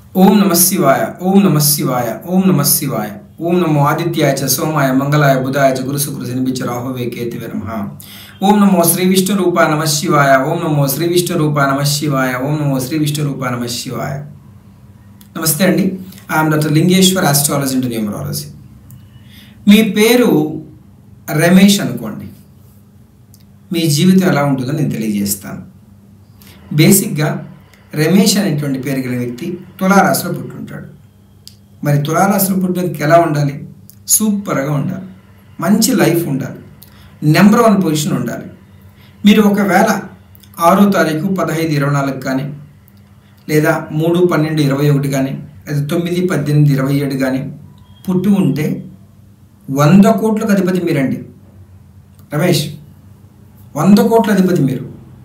ఓం నమ శివాయ ఓం నమ శివాయ ఓం నమ శివాయ ఓం నమో ఆదిత్యాయ చ సోమాయ మంగళాయ బుధాయ చ గురు శుక్ర శనిపించ రాహువే కేతివే నమ ఓం నమో శ్రీ విష్ణు రూపాయ నమ శివాయ ఓం నమో శ్రీ విష్ణు రూపాయ నమ శివాయ ఓం నమో శ్రీ విష్ణు రూపాయ నమ శివాయ నమస్తే అండి I'm doctor Lingeshwar astrology into numerology మీ పేరు రమేష్ అనుకోండి మీ జీవితం ఎలా ఉంటుందో నేను తెలియజేస్తాను బేసిక్గా రమేష్ అనేటువంటి పేరు గల వ్యక్తి తులారాశిలో పుట్టుంటాడు మరి తులారాశిలో పుట్టినకి ఎలా ఉండాలి సూపర్గా ఉండాలి మంచి లైఫ్ ఉండాలి నెంబర్ వన్ పొజిషన్ ఉండాలి మీరు ఒకవేళ ఆరో తారీఖు పదహైదు ఇరవై నాలుగు కానీ లేదా మూడు పన్నెండు ఇరవై ఒకటి కానీ లేదా తొమ్మిది పద్దెనిమిది ఇరవై ఏడు కానీ పుట్టి ఉంటే వంద కోట్లకు అధిపతి మీరండి రమేష్ వంద కోట్ల అధిపతి మీరు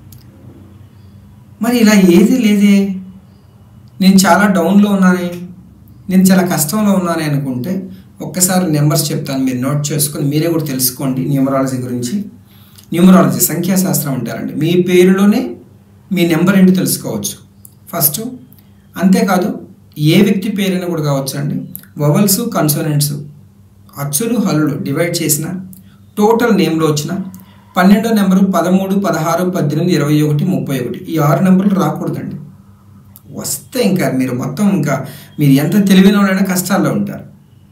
మరి ఇలా ఏది లేదే నేను చాలా డౌన్లో ఉన్నానే నేను చాలా కష్టంలో ఉన్నానే అనుకుంటే ఒక్కసారి నెంబర్స్ చెప్తాను మీరు నోట్ చేసుకొని మీరే కూడా తెలుసుకోండి న్యూమరాలజీ గురించి న్యూమరాలజీ సంఖ్యాశాస్త్రం అంటారండి మీ పేరులోనే మీ నెంబర్ ఏంటి తెలుసుకోవచ్చు ఫస్ట్ అంతేకాదు ఏ వ్యక్తి పేరైనా కూడా కావచ్చు అండి వవల్స్ కన్సోనెంట్స్ అచ్చులు హల్లులు డివైడ్ చేసిన టోటల్ నేమ్లో వచ్చిన పన్నెండో నెంబరు పదమూడు పదహారు పద్దెనిమిది ఇరవై ఒకటి ముప్పై ఒకటి ఈ ఆరు నెంబర్లు రాకూడదండి వస్తే ఇంకా మీరు మొత్తం ఇంకా మీరు ఎంత తెలివైన వాళ్ళైనా కష్టాల్లో ఉంటారు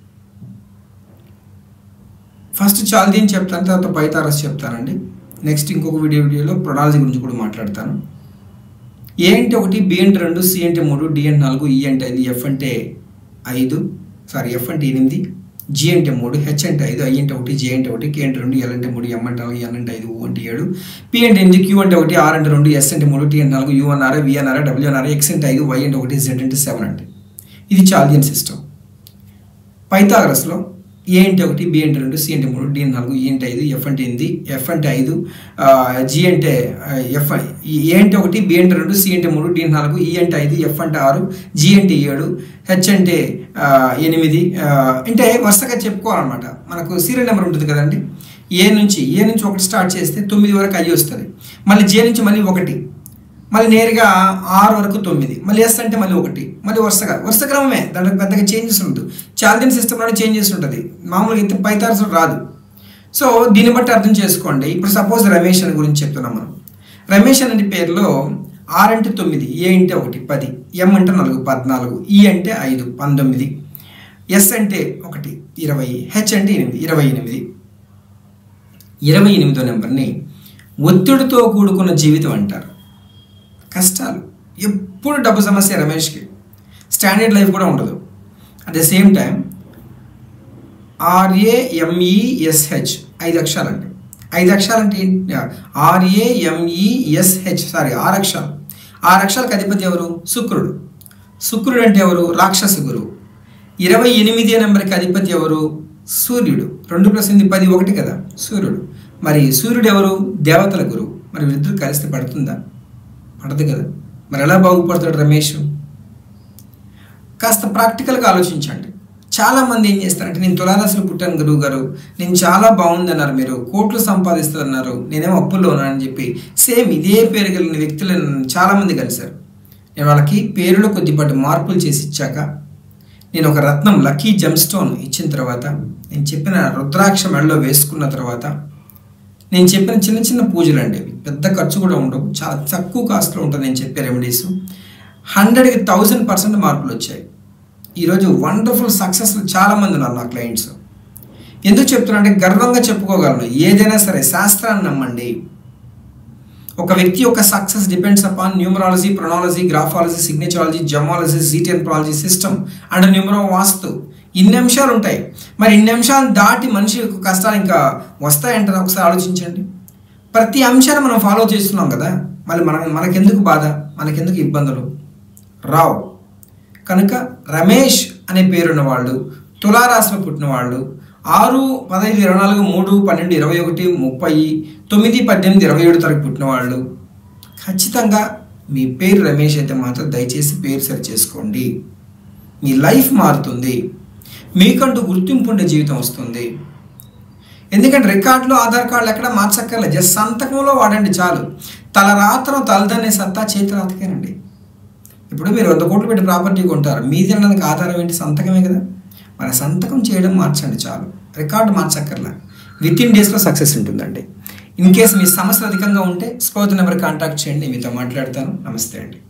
ఫస్ట్ చాలది అని చెప్తాను తర్వాత పైతారస్ చెప్తానండి నెక్స్ట్ ఇంకొక వీడియో వీడియోలో ప్రొనాలజీ గురించి కూడా మాట్లాడతాను ఏ అంటే ఒకటి బి అంటే రెండు సి అంటే మూడు డి అంటే నాలుగు ఈ అంటే ఐదు ఎఫ్ అంటే ఐదు సారీ ఎఫ్ అంటే ఎనిమిది జి అంటే మూడు హెచ్ అంటే ఐదు ఐ అంటే ఒకటి జే అంటే ఒకటి కే అంటే రెండు ఎల్ అంటే మూడు ఎం అంటే నాలుగు ఎన్ అంటే ఐదు ఓ అంటే ఏడు పి అంటే ఎనిమిది క్యూ అంటే ఒకటి ఆర్ అంటే రెండు ఎస్ అంటే మూడు టీ అంటే నాలుగు యూ అన్నారా వి అన్నారా డబ్ల్యూ అన్నారా ఎక్స్ అంటే ఐదు వై అంటే ఒకటి జెడ్ అంటే సెవెన్ అంటే ఇది చాల్దియన్ సిస్టమ్ పైథాగరస్లో ఏ అంటే ఒకటి బి అంటే రెండు సి అంటే మూడు డి అంటే నాలుగు ఈ అంటే ఐదు ఎఫ్ అంటే ఎనిమిది ఎఫ్ అంటే ఐదు జి అంటే ఎఫ్ ఏ అంటే ఒకటి బి అంటే రెండు సి అంటే మూడు డి అంటే నాలుగు ఈ అంటే ఐదు ఎఫ్ అంటే ఆరు జి అంటే ఏడు హెచ్ అంటే ఆ, ఎనిమిది ఆ, అంటే వరుసగా చెప్పుకోవాలన్నమాట మనకు సీరియల్ నెంబర్ ఉంటుంది కదండి ఏ నుంచి ఏ నుంచి ఒకటి స్టార్ట్ చేస్తే తొమ్మిది వరకు అయ్యి వస్తుంది మళ్ళీ జే నుంచి మళ్ళీ ఒకటి మళ్ళీ నేరుగా ఆరు వరకు తొమ్మిది మళ్ళీ ఎస్ అంటే మళ్ళీ ఒకటి మళ్ళీ వరుసగా వరుస క్రమమే దాంట్లో పెద్దగా చేంజెస్ ఉండదు చార్జింగ్ సిస్టంలోనే చేంజెస్ ఉంటుంది మామూలుగా అయితే పైతార్స్ రాదు సో దీన్ని బట్టి అర్థం చేసుకోండి ఇప్పుడు సపోజ్ రమేష్ అని గురించి చెప్తున్నాం మనం రమేష్ అనే పేరులో ఆర్ అంటే తొమ్మిది ఏ అంటే ఒకటి పది ఎం అంటే నాలుగు పద్నాలుగు ఈ అంటే ఐదు పంతొమ్మిది ఎస్ అంటే ఒకటి ఇరవై హెచ్ అంటే ఎనిమిది ఇరవై ఎనిమిది ఇరవై ఎనిమిదో నెంబర్ని ఒత్తిడితో కూడుకున్న జీవితం అంటారు కష్టాలు ఎప్పుడు డబ్బు సమస్య రమేష్కి స్టాండర్డ్ లైఫ్ కూడా ఉండదు at the same time RAMESH ఐదు అక్షరాలండి ఐదు అక్షరాలంటే ఏంటి ఆర్ఏఎంఈఎస్హెచ్ సారీ ఆరు అక్షరాలు ఆరు అక్షరాలకు అధిపతి ఎవరు శుక్రుడు శుక్రుడు అంటే ఎవరు రాక్షస గురువు ఇరవై ఎనిమిది నెంబర్కి అధిపతి ఎవరు సూర్యుడు రెండు ప్లస్ ఎనిమిది పది ఒకటి కదా సూర్యుడు మరి సూర్యుడు ఎవరు దేవతల గురువు మరి వీరిద్దరు కలిస్తే పడుతుందా పడదు కదా మరి ఎలా బాగుపడతాడు రమేష్ కాస్త ప్రాక్టికల్గా ఆలోచించండి చాలామంది ఏం చేస్తారంటే నేను తులారాశిలో పుట్టాను గురువు గారు నేను చాలా బాగుంది అన్నారు మీరు కోట్లు సంపాదిస్తున్నారు నేనేమో అప్పుల్లో ఉన్నానని చెప్పి సేమ్ ఇదే పేరు కలిగిన వ్యక్తులను చాలామంది కలిశారు నేను వాళ్ళకి పేరులో కొద్దిపాటి మార్పులు చేసి ఇచ్చాక నేను ఒక రత్నం లక్కీ జెమ్ స్టోన్ ఇచ్చిన తర్వాత నేను చెప్పిన రుద్రాక్ష మెడలో వేసుకున్న తర్వాత నేను చెప్పిన చిన్న చిన్న పూజలు అండి అవి పెద్ద ఖర్చు కూడా ఉండవు చాలా తక్కువ కాస్ట్లో ఉంటుంది నేను చెప్పే రెమెడీస్ హండ్రెడ్కి థౌజండ్ పర్సెంట్ మార్పులు వచ్చాయి ఈరోజు వండర్ఫుల్ సక్సెస్లు చాలామంది ఉన్నారు నా క్లయింట్స్ ఎందుకు చెప్తున్నా అంటే గర్వంగా చెప్పుకోగలను ఏదైనా సరే శాస్త్రాన్ని నమ్మండి ఒక వ్యక్తి యొక్క success depends upon numerology pronology graphology signaturology gemology జీటియన్ప్రాలజీ సిస్టమ్ అండ్ న్యూమరో వాస్తు ఇన్ని అంశాలు ఉంటాయి మరి ఇన్ని అంశాలు దాటి మనిషి యొక్క కష్టాలు ఇంకా వస్తాయంటారా ఒకసారి ఆలోచించండి ప్రతి అంశాన్ని మనం ఫాలో చేస్తున్నాం కదా మళ్ళీ మన మనకెందుకు బాధ మనకెందుకు ఇబ్బందులు రావు కనుక రమేష్ అనే పేరున్న వాళ్ళు తులారాశిలో పుట్టిన వాళ్ళు ఆరు పదహైదు ఇరవై నాలుగు మూడు పన్నెండు ఇరవై ఒకటి ముప్పై తొమ్మిది పద్దెనిమిది ఇరవై ఏడు తరగతి పుట్టిన వాళ్ళు ఖచ్చితంగా మీ పేరు రమేష్ అయితే మాత్రం దయచేసి పేరు సరి చేసుకోండి మీ లైఫ్ మారుతుంది మీకంటూ గుర్తింపు ఉండే జీవితం వస్తుంది ఎందుకంటే రికార్డులో ఆధార్ కార్డులు ఎక్కడ మార్చక్కర్లే జస్ట్ సంతకంలో వాడండి చాలు తల రాత్రం తలదనే సత్తా చేతి రాతకేనండి ఇప్పుడు మీరు వంద కోట్లు పెట్టి ప్రాపర్టీ కొంటారు మీది అనడానికి ఆధారం ఏంటి సంతకమే కదా మన సంతకం చేయడం మార్చండి చాలు రికార్డు మార్చక్కర్లా విత్ ఇన్ డేస్లో సక్సెస్ ఉంటుందండి ఇన్ కేస్ మీ సమస్యలు అధికంగా ఉంటే స్పోజ్ నెంబర్ కాంటాక్ట్ చేయండి మీతో మాట్లాడతాను నమస్తే అండి